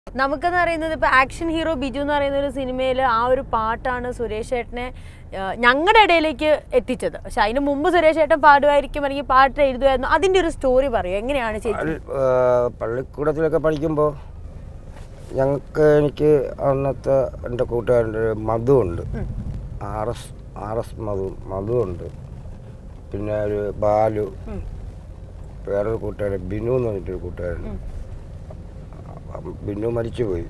നമുക്കെന്ന് പറയുന്നത് ഇപ്പൊ ആക്ഷൻ ഹീറോ ബിജു എന്ന് പറയുന്ന ഒരു സിനിമയിൽ ആ ഒരു പാട്ടാണ് സുരേഷ് ഏട്ടനെ ഞങ്ങളുടെ ഇടയിലേക്ക് എത്തിച്ചത് പക്ഷെ അതിന് മുമ്പ് സുരേഷ് ഏട്ടൻ പാടുമായിരിക്കും അല്ലെങ്കിൽ പാട്ട് എഴുതുമായിരുന്നു അതിന്റെ ഒരു സ്റ്റോറി പറയും എങ്ങനെയാണ് ചേച്ചി പള്ളി- ആ, പള്ളിക്കൂടത്തിലൊക്കെ പഠിക്കുമ്പോൾ ഞങ്ങൾക്ക് എനിക്ക് അന്നത്തെ എൻ്റെ കൂട്ടുകാരൻ്റെ ഒരു മധു ഉണ്ട് R S R S Madhu Madhu ഉണ്ട് പിന്നെ ഒരു ബാലു വേറൊരു കൂട്ടുകാരൻ ബിനു എന്ന് പറഞ്ഞിട്ടൊരു കൂട്ടുകാരൻ ബിനു മരിച്ചുപോയി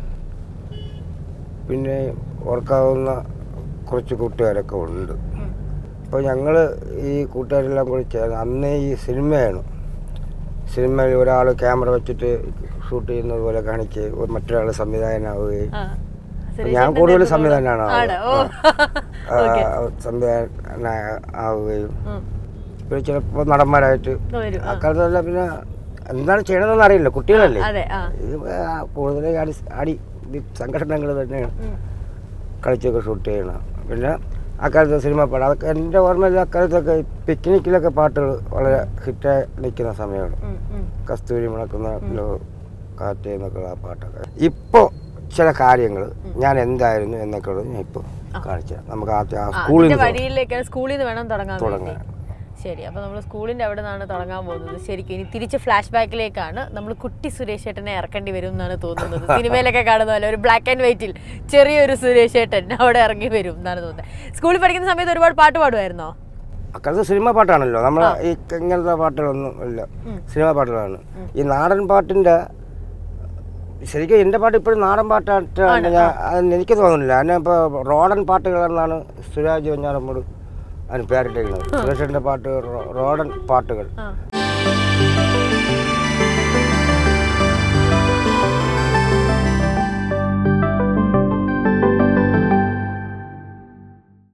പിന്നെ ഓർക്കാവുന്ന കുറച്ച് കൂട്ടുകാരൊക്കെ ഉണ്ട് അപ്പോൾ ഞങ്ങൾ ഈ കൂട്ടുകാരെല്ലാം കൂടി ചേർന്ന് അന്നേ ഈ സിനിമയാണ് സിനിമയിൽ ഒരാൾ ക്യാമറ വെച്ചിട്ട് ഷൂട്ട് ചെയ്യുന്നത് പോലെ കാണിച്ച് മറ്റൊരാൾ സംവിധായകനാവുകയും ആ. സുരേഷ് ഞാൻ ഏട്ടൻ്റെ കൂടുതൽ role. സംവിധാനമാണ് ആണ് ഓ ആ, ഓക്കെ സംവിധാന ആവുകയും പിന്നെ ചിലപ്പോൾ നടന്മാരായിട്ട് വരും ആ. അക്കാലത്തല്ല പിന്നെ എന്താണ് ചെയ്യണമെന്നൊന്നും അറിയില്ല കുട്ടികളല്ലേ അതെ ആ ഇത് ആ കൂടുതൽ അടി അടി ഇത് സംഘടനകൾ തന്നെയാണ് ഉം. കളിച്ചൊക്കെ ഷൂട്ട് ചെയ്യണം പിന്നെ അക്കാലത്തെ സിനിമ പാട്ട് അതൊക്കെ എൻ്റെ ഓർമ്മയിൽ അക്കാലത്തൊക്കെ ഈ പിക്നിക്കിലൊക്കെ പാട്ടുകൾ വളരെ ഹിറ്റായി നിൽക്കുന്ന സമയമാണ് ഉം, ഉം. കസ്തൂരി മുളക്കുന്ന ലോ കാറ്റ് എന്നൊക്കെയുള്ള ആ പാട്ടൊക്കെ ഇപ്പോൾ ചില കാര്യങ്ങൾ ഞാൻ എന്തായിരുന്നു എന്നൊക്കെ ഉള്ളത് ഞാൻ ഇപ്പോൾ കാണിച്ചു തരാം. നമുക്ക് ആദ്യം ആ ആ, സ്കൂളിൽ അതിന്റെ നിന്ന് വഴിയിലേക്ക് സ്കൂളിൽ നിന്ന് വേണം തുടങ്ങാൻ തുടങ്ങാൻ. വേണ്ടി ശരി അപ്പൊ നമ്മൾ സ്കൂളിന്റെ അവിടെ നിന്നാണ് തുടങ്ങാൻ പോകുന്നത് ശരിക്കും ഇനി തിരിച്ച് ഫ്ലാഷ് ബാക്കിലേക്കാണ് നമ്മൾ കുട്ടി സുരേഷ് ഏട്ടനെ ഇറക്കേണ്ടി വരും എന്നാണ് തോന്നുന്നത് സിനിമയിലൊക്കെ കാണുന്ന പോലെ ഒരു ബ്ലാക്ക് ആൻഡ് വൈറ്റിൽ ചെറിയൊരു സുരേഷ് ഏട്ടൻ അവിടെ ഇറങ്ങി വരും എന്നാണ് തോന്നുന്നത് സ്കൂളിൽ പഠിക്കുന്ന സമയത്ത് ഒരുപാട് പാട്ട് പാടുമായിരുന്നോ അക്കാലത്ത് സിനിമ പാട്ടാണല്ലോ നമ്മൾ ഈ ഇങ്ങനത്തെ പാട്ടുകളൊന്നും ഇല്ല സിനിമ പാട്ടുകളാണ് ഈ നാടൻ പാട്ടിൻ്റെ ശരിക്കും എൻ്റെ പാട്ട് ഇപ്പോഴും നാടൻ പാട്ടായിട്ടാണ് ഞാൻ അതെന്ന് എനിക്ക് തോന്നുന്നില്ല അതിനെ ഇപ്പോൾ റോഡൻ പാട്ടുകൾ എന്നാണ് സുരാജ് വഞ്ഞാറമ്മൂട് അതിന് പേരിട്ടേക്കുന്നത് സുരേഷൻ്റെ പാട്ട് റോ- റോഡൻ പാട്ടുകൾ ആ